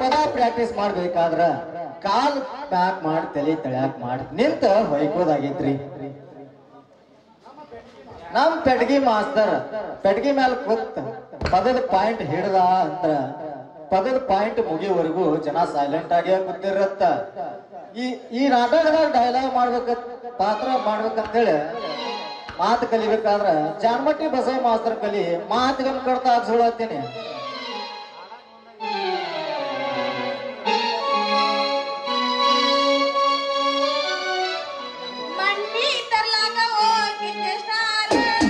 ಪದ practice ಮಾಡ್ಬೇಕಾದ್ರ call back ಮಾಡಿ ತಲೆ ತಳ್ಯಾಕ್ ಮಾಡಿ ನಿಂತ ಹೊಯ್ಕೋದಾಗೈತ್ರಿ ನಮ್ ಪೆಟ್ಗಿ ಮಾಸ್ತರ್ ಪೆಟ್ಗಿ ಮ್ಯಾಲ ಕೂತ್ ಪದದ ಪಾಯಿಂಟ್ ಹಿಡ್ದ ಅಂದ್ರ ಪದದ ಪಾಯಿಂಟ್ ಮುಗಿಯವರೆಗೂ ಜನ ಸೈಲೆಂಟ್ ಆಗಿ ಕೂತಿರತ್ತ ಈ ಈ ನಾಟಕದಾಗ ಡೈಲಾಗ್ ಮಾಡ್ಬೇಕ ಪಾತ್ರ ಮಾಡ್ಬೇಕಂತೇಳಿ ಮಾತು ಕಲಿಬೇಕಾದ್ರ ಜಾನ್ಮಟ್ಟಿ ಬಸವ ಮಾಸ್ತರ್ ಕಲಿ ಮಾತುಗನ್ ಕಡ್ತಾ ಹಾಕ್ಸೋಳತ್ತೀನಿ ಮಣ್ಣಿ ತರ್ಲಾಕ ಹೋಗಿದ್ದೆ ಸ್ಟಾರ್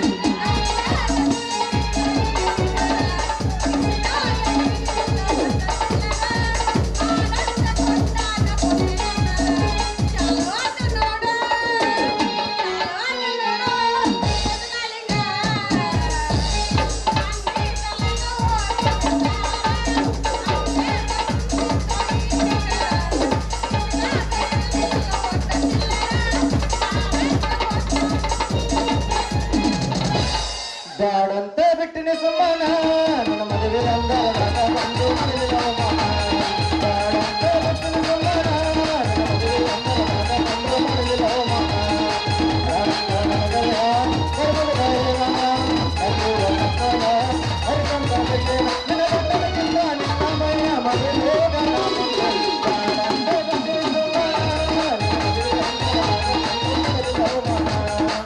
ಬ್ಯಾಡಂತ ಬಿಟ್ಟಿನಿ ಸುಮ್ಮನ ನನ್ನ ಮದುವೆ ಅಂದಾಗ ಬಂದು ಮನೆಯಲ್ಲಿ ಅವಮಾನ. ಬ್ಯಾಡಂತ ಬಿಟ್ಟಿನಿ ಸುಮ್ಮನ, ನನ್ನ ಮದುವೆ ಅಂದಾಗ ಬಂದು ಮನೆಯಲ್ಲಿ ಅವಮಾನ. ಬ್ಯಾಡಂತ ನನಗಲ್ಲ, ಗರ್ಭದ ಧೈರ್ಯವ, ಅಲ್ಲಿರುವ ಮಕ್ಕಳ, ಹರಿಕಂಠ ಬಿಟ್ಟೆ, ನಿನ್ನ ಮಕ್ಕಳಿಗಿಂತ ನಿನ್ನ ಮೈಯ ಮದುವೆ ಗಣ ಮುಂದೆ. ಬ್ಯಾಡಂತ ಬಿಟ್ಟಿನಿ ಸುಮ್ಮನ, ನನ್ನ ಮದುವೆ ಅಂದಾಗ ಬಂದು ಮನೆಯಲ್ಲಿ ಅವಮಾನ.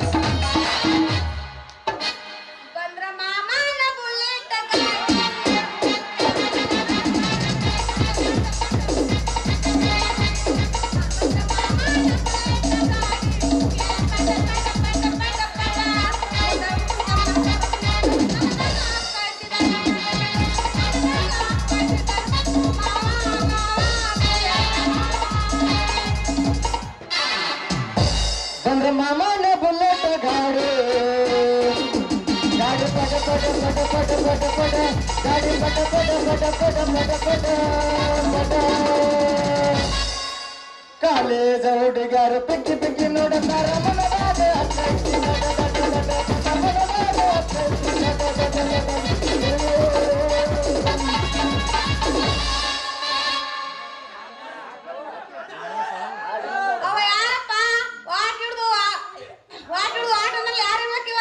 ಬಂದ್ರ ಮಾಮನ ಬುಲೆಟ್ ಬಂದ್ರೆ ಮಾಮನ ಬುಲೆಟ್ ಗಾಡಿ ಗಾಡಿ ಪಟ ಪಟ ಪಟ ಪಟ ಪಟ ಪಟ ಗಾಡಿ ಪಟ ಪಟ ಪಟ ಪಟ ಪಟ ಪಟ ಪಟ ಕಾಲೇಜ ಹುಡುಗರು ಪಿಕ್ಕಿ ಪಿಕ್ಕಿ ನೋಡುತ್ತಾರ ಮನದಾದ ಅತ್ತೈತಿ ನಟ ನಟ ನಟ ಮನದಾದ ಅತ್ತೈತಿ ನಟ ನಟ ನಟ. ಅವ ಯಾರಪ್ಪ ವಾಟ್ ಹಿಡ್ದು ವಾಟ್ ಹಿಡ್ದು ಆಟ ಅಂದ್ರೆ ಯಾರು ಇರ್ಬೇಕಿವ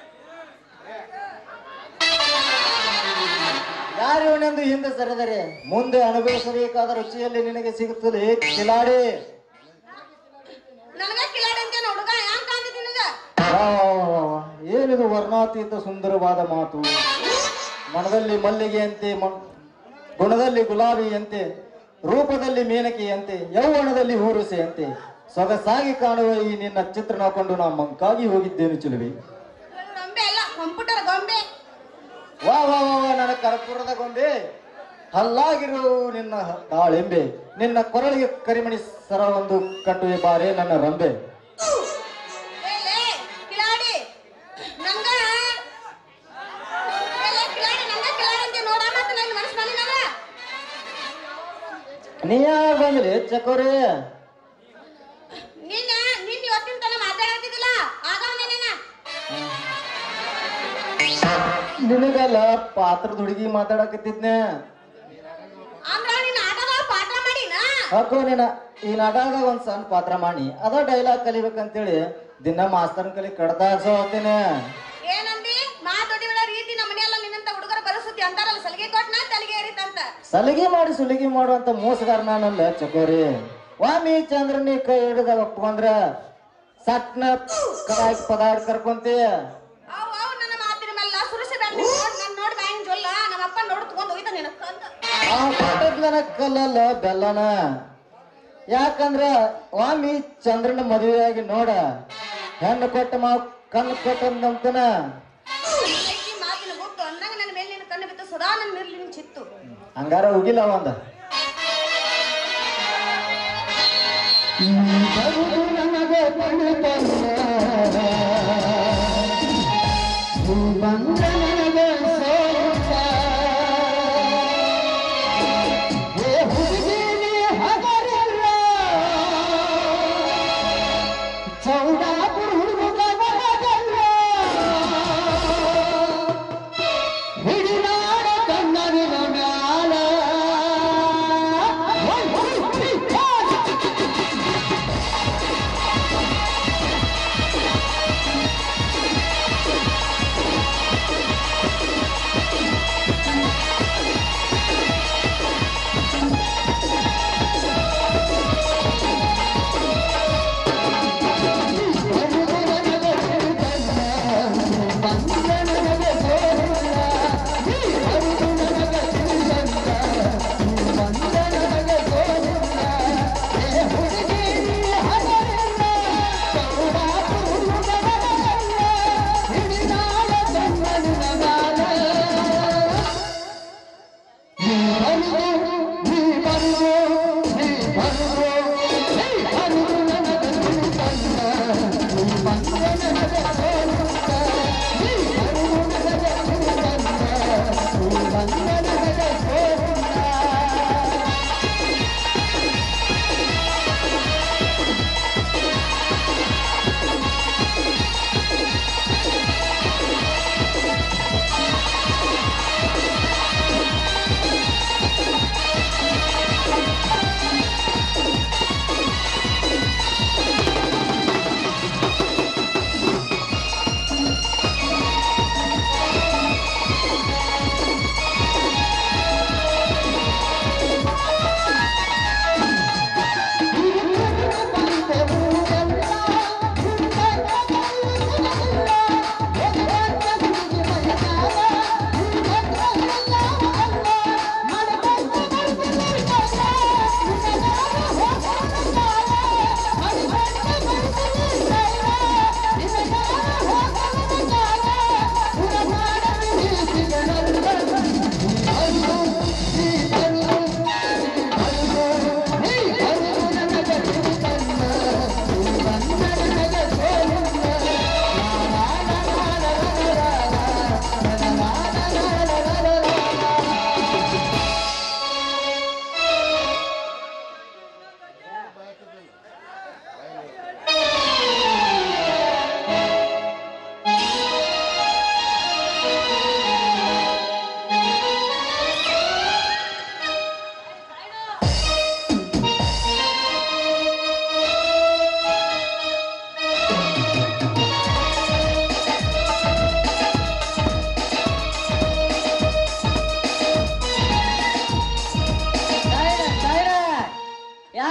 ಯಾರು ಇವನೆಂದು ಹಿಂದೆ ಸರಿದರೆ ಮುಂದೆ ಅನುಭವಿಸಬೇಕಾದ ರುಚಿಯಲ್ಲಿ ನಿನಗೆ ಸಿಗುತ್ತದೆ ಕಿಲಾಡಿ ನನಗ ಕಿಲಾಡಿ ಅಂತೇನ ಹುಡುಗ ಯಾನ್ ಕಾಂತಿದ್ ನಿನಗ ವಾ, ವಾ, ವಾ, ವಾ. ಏನಿದು ವರ್ಣಾತೀತ ಸುಂದರವಾದ ಮಾತು ಮನದಲ್ಲಿ ಮಲ್ಲಿಗೆಯಂತೆ ಮ- ಗುಣದಲ್ಲಿ ಗುಲಾಬಿಯಂತೆ ರೂಪದಲ್ಲಿ ಮೇನಕೆಯಂತೆ ಯೌವನದಲ್ಲಿ ಹೂರುಸೆಯಂತೆ ಸೊಗಸಾಗಿ ಕಾಣುವ ಈ ನಿನ್ನ ಚಿತ್ರಣ ಕೊಂಡು ನಾ ಮಂಕಾಗಿ ಹೋಗಿದ್ದೇನು ಚಿಲುವೆ ಗೊಂಬೆ ಅಲ್ಲ ಕಂಪ್ಯೂಟರ್ ಗೊಂಬೆ ವಾ ವಾ ವಾ ವಾ ನನ್ನ ಕರ್ಪೂರದ ಗೊಂಬೆ ಹಲ್ಲಾಗಿರು ನಿನ್ನ ತಾಳೆಂಬೆ ನಿನ್ನ ಕೊರಳಿಗೆ ಕರಿಮಣಿ ಸರವೊಂದು ಕಟ್ಟುವೆ ಬಾರೆ ನನ್ನ ರಂಬೆ ಏ, ಲೇ, ಕಿಲಾಡಿ ನಂಗ ಏ, ಲೇ, ಕಿಲಾಡಿ ನಂಗ ಕಿಲಾಡಿ ಅಂತ ನೋಡ ಮತ್ತೆ ನನ್ನ ಮನಸ್ಸು ಬಂದಿನಲ್ಲ ನೀ ಯಾರು ಬಂದ್ರಿ ಚಕೋರಿ ನಿನ್ನ ನಿನ್ನ ಇವತ್ತಿನ ತನ ಮಾತಾಡತ್ತಿದ್ದಿಲ್ಲ ಆಗ ನೀನೇನ ನಿನಗಲ್ಲ ಪಾತ್ರದ ಹುಡುಗಿ ಮಾತಾಡಕತ್ತಿದ್ನೆ ಅಂದ್ರ ನಿನ್ನ ಆಟದ ಪಾಠ ಮಾಡಿನ ಹಾಕೋ ನೀನ ಈ ನಾಟಕದಾಗ ಒಂದ್ ಸಣ್ಣ ಪಾತ್ರ ಮಾಡಿ ಅದ ಡೈಲಾಗ್ ಕಲಿಬೇಕಂತೇಳಿ ದಿನ ಮಾಸ್ತರ್ನ ಕಲಿ ಕಡ್ದಾಡ್ಸೋ ಹೋಗ್ತೀನಿ ಏನಂದಿ ಮಾತೊಡಿ ಬಿಡೋ ರೀತಿ ನಮ್ಮ ಮನೆಯಲ್ಲ ನಿನ್ನಂತ ಹುಡುಗರ ಪರಿಸ್ಥಿತಿ ಅಂತಾರಲ್ಲ ಸಲಿಗೆ ಕೊಟ್ನ ತಲೆಗೆ ಏರಿತಂತ ಸಲಿಗೆ ಮಾಡಿ ಸುಲಿಗೆ ಮಾಡುವಂತ ಮೋಸಗಾರ ನಾನಲ್ಲ ಚಕೋರಿ ವಾಮಿ ಚಂದ್ರನಿ ಕೈ ಹಿಡಿದಾಗ ಒಪ್ಕೊಂಡ್ರ ಸಟ್ನ ಕದಾಕಿ ಪದಾರ್ಥ ಕರ್ಕೊಂತಿ ಅವ್ ಅವ್ ನನ್ನ ಮಾತಿನ ಮೇಲೆ ಸುರಿಸಿ ಬ್ಯಾಡ ನೋಡ್ ನನ್ ನೋಡ್ ಬ್ಯಾಂಗ್ ಜೊಲ್ಲ ನಮ್ಮ ಅಪ್ಪ ನೋಡ್ ತಗೊಂಡ್ ಹೋಗಿದ್ದ ನಿನ್ನ ಕಂದ ಆ ಕೊಟ್ಟದ್ಲನ ಕಲ್ಲಲ್ಲ ಬೆಲ್ಲನ ಯಾಕಂದ್ರ ವಾಮಿ ಚಂದ್ರನ ಮದುವೆಯಾಗಿ ನೋಡ ಹೆಣ್ಣು ಕೊಟ್ಟ ಮಾವು ಕಣ್ಣು ಕೊಟ್ಟಂತನ ಐಕಿ ಮಾತಿನ ಗೊತ್ತು ಅಂದಂಗ ನನ್ನ ಮೇಲೆ ನಿನ್ನ ಕಣ್ಣು ಬಿತ್ತು ಸದಾ ನನ್ನ ಮೇಲೆ ನಿನ್ ಚಿತ್ತು ಹಂಗಾರ ಹೋಗಿಲ್ಲ ಒಂದ ಚೌಡಾಪುರ ಹುಡುಗ ಹಿಡಿದಾಡ ಕನ್ನಡಿನ ಮ್ಯಾಲ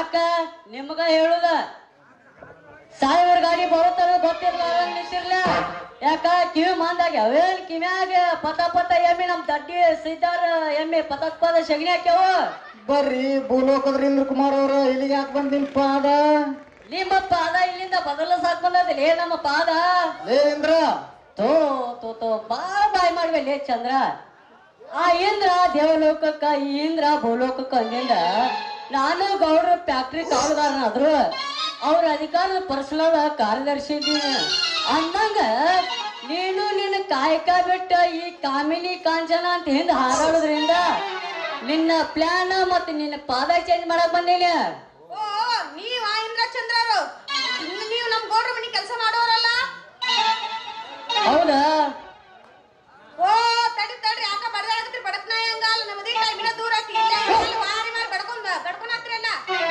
ಯಾಕ ನಿಮ್ಗ ಹೇಳುದ ಸಾಯಿವರ್ ಗಾಡಿ ಬರುತ್ತಾರ ಗೊತ್ತಿರ್ಲ ನಿಂತಿರ್ಲ ಯಾಕ ಕಿವಿ ಮಂದಾಗ ಅವೇನ್ ಕಿವ್ಯಾಗ ಪತ ಪತ ಎಮ್ಮಿ ನಮ್ ದಡ್ಡಿ ಸಿದ್ದಾರ ಎಮ್ಮಿ ಪತಕ್ ಪದ ಸಗಣಿ ಹಾಕ್ಯಾವ ಬರ್ರಿ ಭೂಲೋಕದ್ರ ಇಂದ್ರ ಕುಮಾರ್ ಅವ್ರ ಇಲ್ಲಿಗೆ ಯಾಕೆ ಬಂದಿನ್ ಪಾದ ನಿಮ್ಮ ಪಾದ ಇಲ್ಲಿಂದ ಬದಲಸಾಕ್ ಬಂದದಿಲ್ಲ ನಮ್ಮ ಪಾದ ಲೇ ಇಂದ್ರ ತೋ ತೋ ತೋ ಬಾಳ ಬಾಯ್ ಮಾಡ್ವೆ ಲೇ ಚಂದ್ರ ಆ ಇಂದ್ರ ದೇವಲೋಕಕ್ಕ ಈ ಇಂದ್ರ ಭೂಲೋಕಕ್ಕ ಅಂದಿಂದ ನಾನು ಗೌಡ್ರ ಫ್ಯಾಕ್ಟ್ರಿ ಕಾವಲುಗಾರನಾದ್ರು ಅವ್ರ ಅಧಿಕಾರದ ಪರ್ಸನಲ್ ಕಾರ್ಯದರ್ಶಿ ಇದ್ದೀನಿ ಅಂದಂಗ ನೀನು ನಿನ್ನ ಕಾಯಕ ಬಿಟ್ಟ ಈ ಕಾಮಿನಿ ಕಾಂಚನ ಅಂತ ಹಿಂದೆ ಹಾರಾಡೋದ್ರಿಂದ ನಿನ್ನ ಪ್ಲಾನ್ ಮತ್ತೆ ನಿನ್ನ ಪಾದ ಚೇಂಜ್ ಮಾಡಕ್ ಬಂದೀನಿ ಓ ನೀವ ಇಂದ್ರ ಚಂದ್ರರು ನೀವು ನಮ್ ಗೌಡ್ರ ಮನಿ ಕೆಲಸ ಮಾಡೋರಲ್ಲ ಹೌದಾ ಓ ತಡಿ ತಡ್ರಿ ಯಾಕ ಬಡದಾಡತ್ರಿ ಬಡಕ್ನಾಯ ಹಂಗಲ್ಲ ನಮ್ಮದಿ ಟೈಮಿನ ದೂರ ಐತಿ ಇಲ್ಲೇ ಇಲ್ಲಿ ವಾರಿ ಮಾಡಿ ಬಡ್ಕೊಂಡ್ ಬಡ್ಕೊಂಡ್ ಹಾಕ್ತಿರಲ್ಲ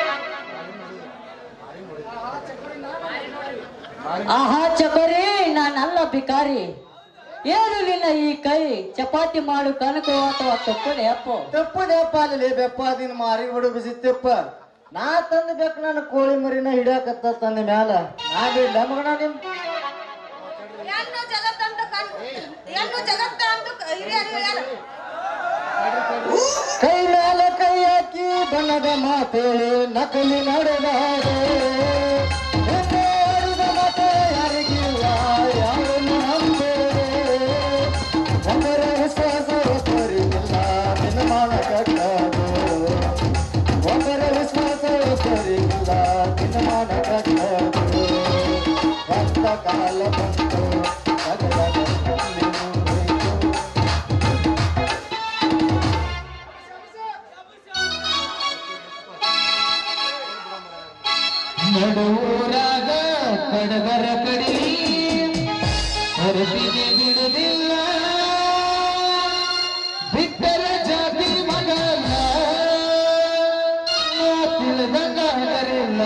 ಆಹಾ ಚಕೋರಿ ನಾನಲ್ಲ ಬಿಕಾರಿ ಏನು ನಿನ್ನ ಈ ಕೈ ಚಪಾತಿ ಮಾಡು ಕನಕು ಅಥವಾ ತಪ್ಪದೆ ಅಪ್ಪು ತಪ್ಪದಪ್ಪ ಅಲ್ಲಿ ಬೆಪ್ಪ ದಿನ ಮಾರಿ ಬಿಡು ಬಿಸಿ ತಿಪ್ಪ ನಾ ತಂದ ಬೇಕು ನಾನು ಕೋಳಿ ಮರಿನ ಹಿಡಿಯಾಕತ್ತ ತಂದ ಮ್ಯಾಲ ನಾ ಬಿಡ್ಲ ಮಗನ ನಿಮ್ ಹೆಣ್ಣು ಜಗತ್ತಂತ ಕಣ್ ಹೆಣ್ಣು ಜಗತ್ತ ಅಂತ ಹಿರಿಯರು ಹೇಳ್ಯಾರ ಕೈ ಮ್ಯಾಲ ಕೈ ಹಾಕಿ ಬಣ್ಣದ ಮಾತೇಳಿ ನಕಲಿ ನಡೆದಾರೆ ಹೆಣ್ಣು ಆಡಿದ ಮಾತೆ ಯಾರಿಗಿಲ್ಲ ಯಾರನ್ನು ನಂಬೇರೆ ಒಂದರ ವಿಶ್ವಾಸ ಒಬ್ಬರಿಗಿಲ್ಲ ದಿನಮಾನ ಕಟ್ಟದು ಒಂದರ ವಿಶ್ವಾಸ ಒಬ್ಬರಿಗಿಲ್ಲ ದಿನಮಾನ ಕಟ್ಟದು ಬಂದ ಕಾಲ ಬಂತು ಜಗದ ಹೋಯಿತು ನಡುವೂರಾಗ ಕಡಗರ ಕಡಿಲಿ ಹರಪಿಗೆ ಬಿಡುದಿಲ್ಲ ಬಿಟ್ಟರ ಜಾತಿ ಮಗಲ್ಲ ನಾ ತಿಳಿದಂಗ ಹಗರಿಲ್ಲ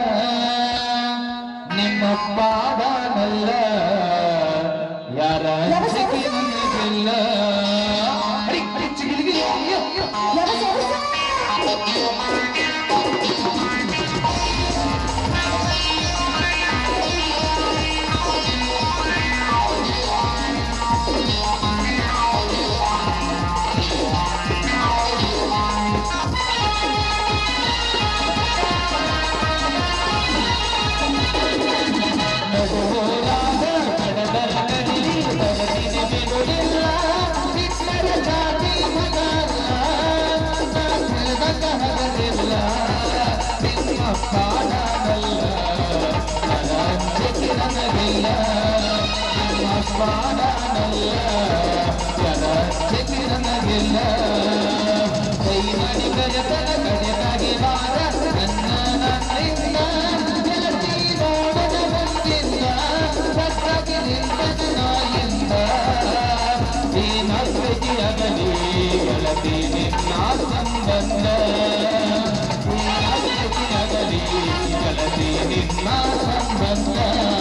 ನಿಮ್ಮ ಪಾದನಲ್ಲ ಯಾರ ಅಂಜಿಕೆ ನನಗಿಲ್ಲ ಅಡಿ, ಅಡಿ, ಚಿಗಿಲಿಗಿ, ಅಯ್ಯೋ, ಅಯ್ಯೋ. ನಡುವೂರಾಗ ಕಡಗರ ಕಡಿಲಿ ಬರದಿದೆ ಬಿಡುದಿಲ್ಲ ಬಿಟ್ಟರ ಜಾತಿ ಮಗಲ್ಲ ನಾ ತಿಳಿದಂಗ ಹಗರಿಲ್ಲ ನಿಮ್ಮ ಪಾಡನಲ್ಲ ನನ್ನ ಅಂಜಿಕೆ ನನಗಿಲ್ಲ ನಿಮ್ಮ ಪಾಡನಲ್ಲ ನನ್ನ ಅಂಜಿಕೆ ನನಗಿಲ್ಲ ಕೈ ಮಾಡಿ ಕರೆತನ ಕಡೆದಾಗಿ ಬಾರ ನನ್ನ ನನ್ನಿಂದ ಗೆಳತಿ ನೋಡದ ಬಂದಿಲ್ಲ ಸತ್ತಾಗಿ ನಿಂತದ ನಾಯಿಂದ ಈ ನಸ್ವಿಜಿಯಾಗಲಿ ಗೆಳತಿ ನಿನ್ನ ಸಂಬಂಧ ಈ ನಸ್ವಿಜಿಯಾಗಲಿ ಗೆಳತಿ ನಿನ್ನ ಸಂಬಂಧ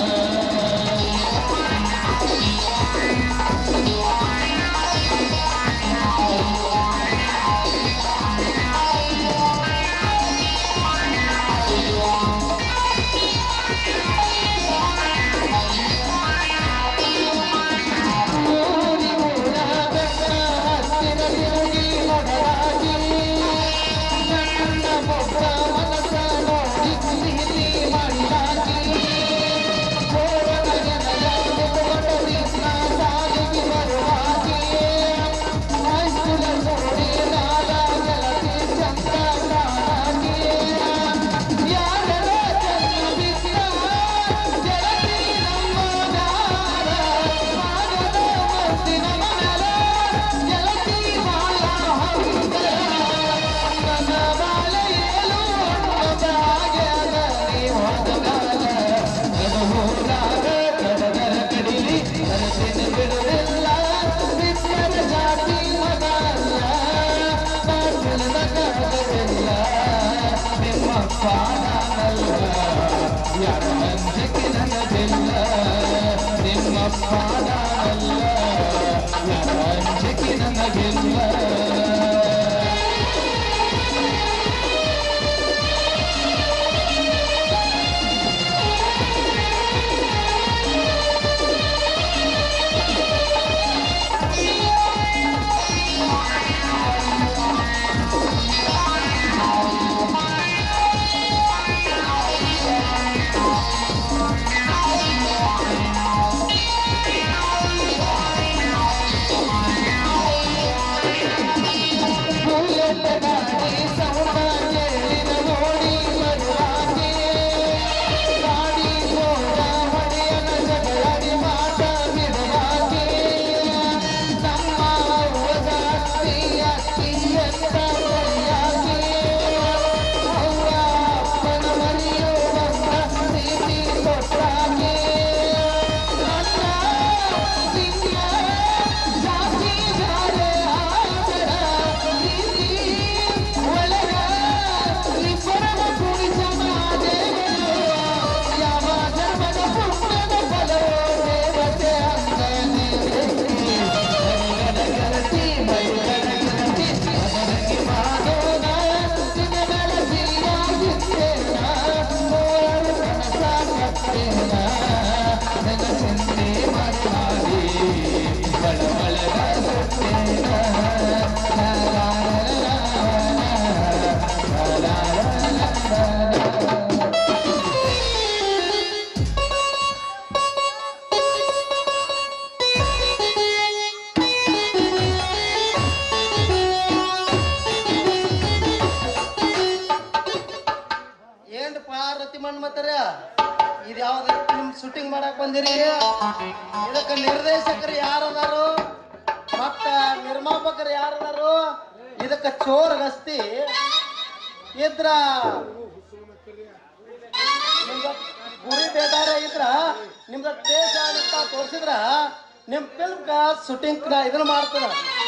ಊರಿ ಊರಾಗ ಹತ್ತಿರ ತಿರುಗಿ ಮಗರಾಗಿ ನನ್ನ ಮೊಬ್ಬ ಮನಸ ನೋಡಿ ಸಿಹಿ ಮಾಡಿದಾಗಿ ಕೋರನ ಜನಯ ಮುಖಗೊಂಡರಿನ ಸಾಲಿಗೆ ಬರುವಾಗಿ ಹೈಸ್ಕೂಲ ನೋಡಿ ನಾದ ಗೆಳತಿ ಚಂದ ಕಾಣಾಗಿ ಯಾರರ ಚಂದ ಬಿದ್ದ ಗೆಳತಿ ನಮ್ಮ ನಾಡ ಆಗದ ಮಸ್ತಿನ ಮನಲ ಗೆಳತಿ ಬಾಳ ಹಂಗ ನನ್ನ ಬಾಳ ಏಳು ಜಾಗ್ಯಾಗ ನೀ ಹೋದಗಾಲ ನಡುವೂರಾಗ ಕಡಗರ ಕಡಿಲಿ ಕನಸಿನ ಬಿಡುವಿಲ್ಲ ಬಿಟ್ಟರ ಜಾತಿ ಮಗಲ್ಲ ನಾ ತಿಳಿದಗಾಗಲಿಲ್ಲ ನಿಮ್ಮ ಪಾಡನಲ್ಲ ಯಾರ ಅಂಜಿಕೆ ನನಗಿಲ್ಲ ನಿಮ್ಮ ಪಾಡನಲ್ಲ ಯಾರ ಅಂಜಿಕೆ ನನಗಿಲ್ಲ ಯಾವ್ದತಿ ಮಣ್ಣು ಮತ್ತಾರ ಇದು ಯಾವ್ದು ನಿಮ್ ಶೂಟಿಂಗ್ ಮಾಡಕ್ ಬಂದಿರಿ ಇದಕ್ಕ ನಿರ್ದೇಶಕರು ಯಾರದಾರು ಮತ್ತ ನಿರ್ಮಾಪಕರು ಯಾರದಾರು ಇದಕ್ಕ ಚೋರ್ ಗಸ್ತಿ ಇದ್ರ ನಿಮ್ದ ಗುರಿ ಬೇಟಾರ ಇದ್ರ ನಿಮ್ದ ಟೇಸ್ಟ್ ಅಂತ ತೋರಿಸಿದ್ರ ನಿಮ್ ಫಿಲ್ಮ್ ಶೂಟಿಂಗ್ ಇದನ್ನ ಮಾಡ್ತಾರ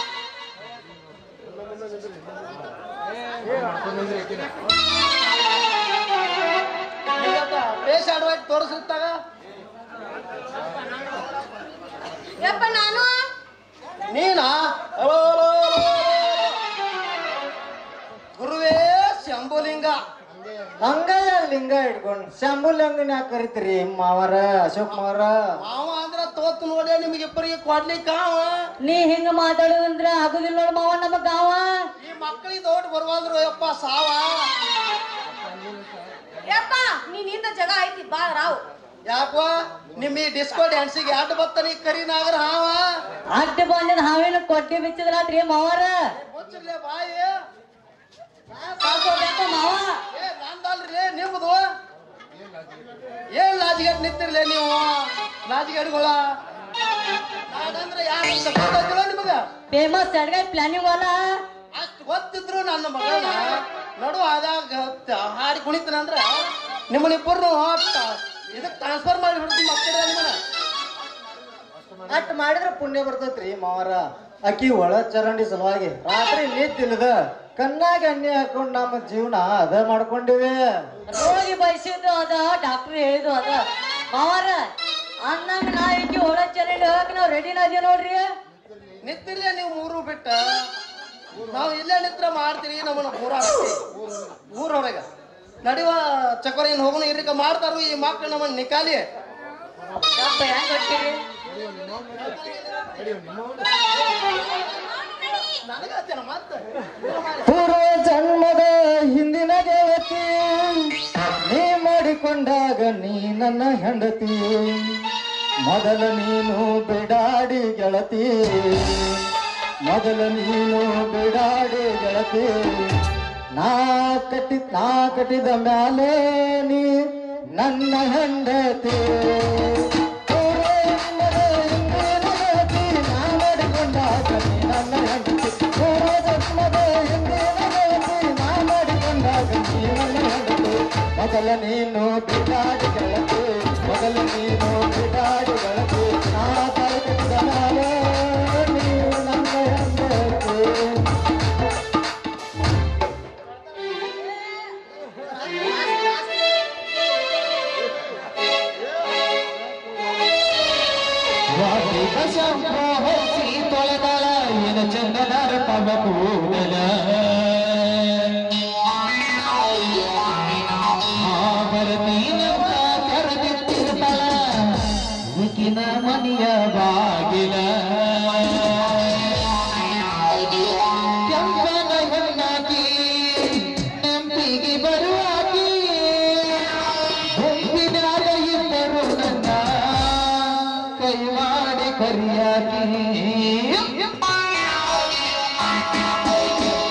ಟೇಸ್ಟ್ ಆಡುವಾಗ ತೋರಿಸಿರ್ತಾಗ ಯಪ್ಪ ನಾನು ನೀನಾ ಅಲೋ, ಅಲೋ, ಅಲೋ, ಅಲೋ. ಗುರುವೇ ಶಂಭುಲಿಂಗ ಹಂಗ ಲಿಂಗ ಇಟ್ಕೊಂಡು ಶಂಭು ಲಿಂಗನ ಯಾಕೆ ಕರಿತೀರಿ ಮಾವರ ಅಶೋಕ್ ಮಾವರ ಮಾವ ಅಂದ್ರ ತೋತ್ ನೋಡಿ ನಿಮ್ಗೆ ಇಬ್ಬರಿಗೆ ಕೊಡ್ಲಿಕ್ಕ ಅವ. ನೀ ಹಿಂಗ ಮಾತಾಡೋದಂದ್ರ ಆಗುದಿಲ್ಲ ನೋಡ್ ಮಾವ ನಮ್ಮ ಗಾವ ಈ ಮಕ್ಕಳಿಗೆ ದೊಡ್ಡ ಬರುವಂದ್ರು ಯಪ್ಪ ಸಾವ ಯಪ್ಪ ನೀನಿಂದ ಜಗ ಐತಿ ಬಾ ರಾವ್ ಯಾಕೋ ನಿಮ್ ಈ ಡಿಸ್ಕೋ ಡ್ಯಾನ್ಸಿಗೆ ಅಡ್ಡ ಬತ್ತಾನ ಈ ಕರಿ ನಾಗರ ಹಾವ ಅಡ್ಡ ಬಂದಿದ್ ಹಾವೇನು ಕೊಟ್ಟಿ ಬಿಚ್ಚಿದ್ರಾತ್ರಿ ಮಾವರ ಮುಚ್ಚರ್ಲೆ ಬಾಯಿ ಸಾಕೋಬೇಕು ಮಾವ ಏ ನಂದಲ್ರಿ ನಿಮ್ದು ಏನ್ ನಾಜಿಗೆಟ್ ನಿಂತಿರ್ಲೆ ನೀವು ನಾಜಿಗೆಟ್ಗಳ ನಾನಂದ್ರೆ ಯಾರು ಅಂತ ಗೊತ್ತಾಯ್ತಿಲ್ಲ ನಿಮಗ ಫೇಮಸ್ ಅಡ್ಗಾಯ್ ಪ್ಲಾನಿಂಗ್ ವಾಲ ಅಷ್ಟು ಗೊತ್ತಿದ್ರು ನನ್ನ ಮಗಳನ್ನ ನಡು ಆದಾಗ ಹಾಡಿ ಕುಣಿತನಂದ್ರ ನಿಮ್ಮನಿಬ್ಬರು ಇದಕ್ಕೆ ಟ್ರಾನ್ಸ್ಫರ್ ಮಾಡಿ ಬಿಡ್ತೀನಿ ಮಕ್ಕಳ ನಿಮ್ಮನ್ನ ಅಟ್ ಮಾಡಿದ್ರ ಪುಣ್ಯ ಬರ್ತೈತ್ರಿ ಮಾವರ ಅಕ್ಕಿ ಒಳ ಚರಂಡಿ ಸಲುವಾಗಿ ರಾತ್ರಿ ನಿದ್ದಿಲ್ಲದ ಕಣ್ಣಾಗ ಎಣ್ಣೆ ಹಾಕೊಂಡ್ ನಮ್ಮ ಜೀವನ ಅದ ಮಾಡ್ಕೊಂಡಿವಿ ರೋಗಿ ಬಯಸಿದ್ದು ಅದ ಡಾಕ್ಟರ್ ಹೇಳಿದ್ದು ಅದ ಮಾವಾರ ಅನ್ನಂಗ ನಾ ಇಕ್ಕಿ ಒಳ ಚರಂಡಿ ಹೋಗಕ್ ನಾವ್ ರೆಡಿನ ಅದೀವಿ ನೋಡ್ರಿ ನಿಂತಿರ್ಲೆ ನೀವು ಮೂರು ಬಿಟ್ಟ ನಾವು ಇಲ್ಲೇ ನಿಂತ್ರ ಮಾಡ್ತೀರಿ ನಮ್ಮನ್ನ ಊರ ಊರೊಳಗ ನಡೆಯುವ ಚಕೋರಿನ ಹೋಗೋಣ ಇರ್ಲಿಕ್ಕ ಮಾಡ್ತಾರು ಈ ಮಕ್ಕಳು ನಮ್ಮನ್ನ ನಿಕಾಲಿ ಯಪ್ಪ ಹೆಂಗ್ ಹೊಟ್ಟಿರಿ ನನಗತ್ತೇನ ಮತ್ತೆ ಪೂರ್ವ ಜನ್ಮದ ಹಿಂದಿನ ಗೆಳತಿ ನೀ ಮಾಡಿಕೊಂಡಾಗ ನೀ ನನ್ನ ಹೆಂಡತಿ ಮೊದಲ ನೀನು ಬಿಡಾಡಿ ಗೆಳತಿ ಮೊದಲ ನೀನು ಬಿಡಾಡಿ ಗೆಳತಿ ನಾ ಕಟ್ಟಿ ನಾ ಕಟ್ಟಿದ ಮ್ಯಾಲೆ ನೀ ನನ್ನ ಹೆಂಡತಿ ಪೂರ್ವ ಜನ್ಮದ ಹಿಂದಿನ ಗೆಳತಿ ನಾ ಮಾಡಿಕೊಂಡಾಗ ನೀ ನನ್ನ ಹೆಂಡತಿ ಪೂರ್ವ ಜನ್ಮದ ಹಿಂದಿನ ಗೆಳತಿ ನಾ ಮಾಡಿಕೊಂಡಾಗ ನೀ ನನ್ನ ಹೆಂಡತಿ ಮೊದಲ ನೀನು ಬಿಡಾಡಿ ಗೆಳತಿ ಮೊದಲ ನೀನು ಬಿಡಾಡಿ ಗೆಳತಿ ನಾ ಕಟ್ಟಿದ ಮ್ಯಾಲೆ ನೀ ನನ್ನ ಹೆಂಡತಿ ವಾಸಿಕ ಶಂಭೋ ಹೊಸಿ ತೊಳೆದಳ ಏನ ಚಂದನರ ಪವ ಕೂದಲ ಆವರತೀನವ ಕರೆದಿಟ್ಟಿರ್ತಾಳ ಈಕಿನ ಮನೆಯ ಬಾಗಿಲ ಕೆಂಪನ ಹೆಣ್ಣಾಕಿ ನೆಂಪಿಗೆ ಬರುವಾಕಿ ಗುಂಪಿನಾಗ ಇದ್ದರು ನನ್ನ ಕೈ ಮಾಡಿ ಕರಿಯಾಕಿ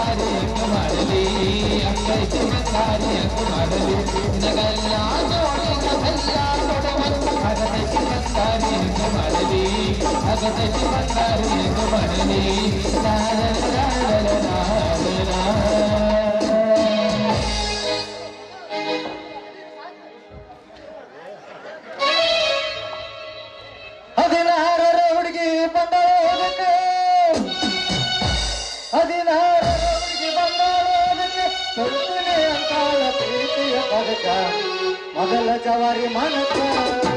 ಬಂಗಾರಿ ಹೆಂಗ ಮಾಡಲಿ ಅಂಗೈತಿ ಬಂಗಾರಿ ಹೆಂಗ ಮಾಡಲಿ ನಗಲ್ಲ ಜೋಡಿನ ಬೆಲ್ಲ ಕೊಡುವಂತ ಅಗದೈತಿ ಬಂಗಾರಿ ಹೆಂಗ ಮಾಡಲಿ ಅಗದೈತಿ ಬಂಗಾರಿ ಹೆಂಗ ಮಾಡಲಿ ಲಾಲ ಲಾಲ ಲಾಲ ಲಾಲ. ಹದಿನಾರರ ಹುಡುಗಿ ಬಂದಳೋದಕ್ಕೆ ಹದಿನಾರರ ಹುಡುಗಿ ಬಂದಳೋದಕ್ಕೆ ಸುಮ್ಮನೆ ಅಂತಾಳ ಪ್ರೀತಿಯ ಪದಕ ಮೊದಲ ಜವಾರಿ ಮನಕ